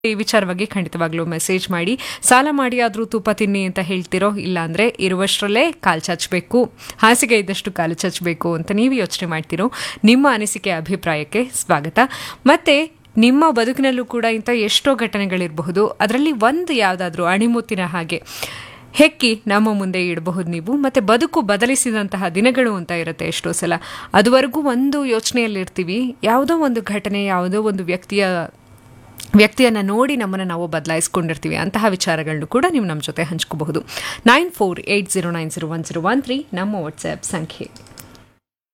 ಈ ವಿಚಾರವಾಗಿ ಖಂಡಿತವಾಗ್ಲೂ ಮೆಸೇಜ್ ಮಾಡಿ ಸಾಲ ಮಾಡಿ ಆದರೂ ತುಪ್ಪ ತಿನ್ನಿ ಅಂತ ಹೇಳ್ತಿರೋ ಇಲ್ಲ ಅಂದರೆ ಇರುವಷ್ಟರಲ್ಲೇ ಕಾಲು ಚಾಚಬೇಕು ಹಾಸಿಗೆ ಇದ್ದಷ್ಟು ಕಾಲು ಚಾಚಬೇಕು ಅಂತ ನೀವು ಯೋಚನೆ ಮಾಡ್ತಿರೋ ನಿಮ್ಮ ಅನಿಸಿಕೆ ಅಭಿಪ್ರಾಯಕ್ಕೆ ಸ್ವಾಗತ ಮತ್ತೆ ನಿಮ್ಮ ಬದುಕಿನಲ್ಲೂ ಕೂಡ ಇಂಥ ಎಷ್ಟೋ ಘಟನೆಗಳಿರಬಹುದು ಅದರಲ್ಲಿ ಒಂದು ಯಾವುದಾದ್ರೂ ಅಣಿಮುತ್ತಿನ ಹಾಗೆ ಹೆಕ್ಕಿ ನಮ್ಮ ಮುಂದೆ ಇಡಬಹುದು ನೀವು ಮತ್ತೆ ಬದುಕು ಬದಲಿಸಿದಂತಹ ದಿನಗಳು ಅಂತ ಇರುತ್ತೆ ಎಷ್ಟೋ ಸಲ ಅದುವರೆಗೂ ಒಂದು ಯೋಚನೆಯಲ್ಲಿರ್ತೀವಿ ಯಾವುದೋ ಒಂದು ಘಟನೆ ಯಾವುದೋ ಒಂದು ವ್ಯಕ್ತಿಯ ವ್ಯಕ್ತಿಯನ್ನು ನೋಡಿ ನಮ್ಮನ್ನು ನಾವು ಬದಲಾಯಿಸ್ಕೊಂಡಿರ್ತೀವಿ ಅಂತಹ ವಿಚಾರಗಳನ್ನು ಕೂಡ ನೀವು ನಮ್ಮ ಜೊತೆ ಹಂಚ್ಕೋಬಹುದು nine four eight zero nine zero one zero one three ನಮ್ಮ ವಾಟ್ಸ್ಆ್ಯಪ್ ಸಂಖ್ಯೆ